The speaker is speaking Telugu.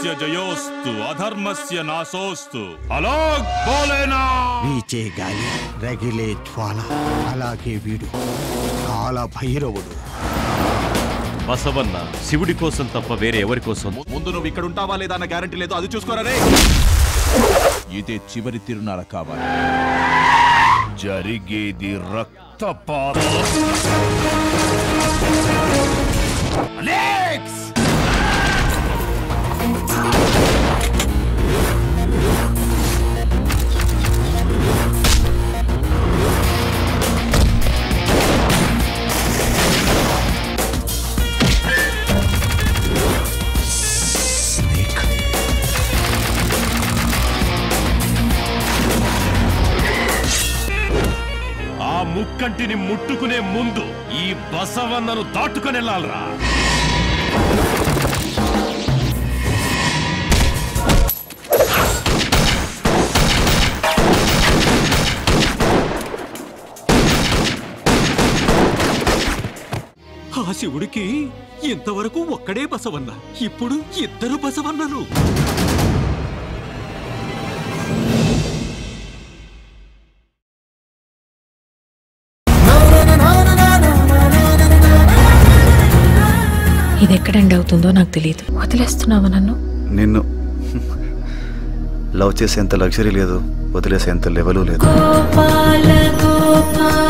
ధర్మస్య జయోస్తు అధర్మస్య నాశోస్తు అలాగ్ బోలేనా వీచే గాలి రగిలే జ్వాల అలాగే వీడు కాల భైరవుడు బసవన్న శివుడి కోసం తప్ప వేరే ఎవరి కోసం ముందు నువ్వు ఇక్కడ ఉంటావా లేదా అన్న గ్యారంటీ లేదో అది చూసుకోరా రే ఇదే చివరి తిరునాళ కావాలి జరిగేది రక్తపాతం అలెక్స్! ఆ ముక్కంటిని ముట్టుకునే ముందు ఈ బసవన్నను దాటుకొని వెళ్ళాలరా ఆ శివుడికి ఇంతవరకు ఒక్కడే బసవన్న ఇప్పుడు ఇద్దరు బసవన్నలు ఇది ఎక్కడ ఎండ్ అవుతుందో నాకు తెలియదు వదిలేస్తున్నావా నన్ను నిన్ను లవ్ చేసేంత లగ్జరీ లేదు వదిలేసేంత లెవెలు లేదు గోపాల గోపాల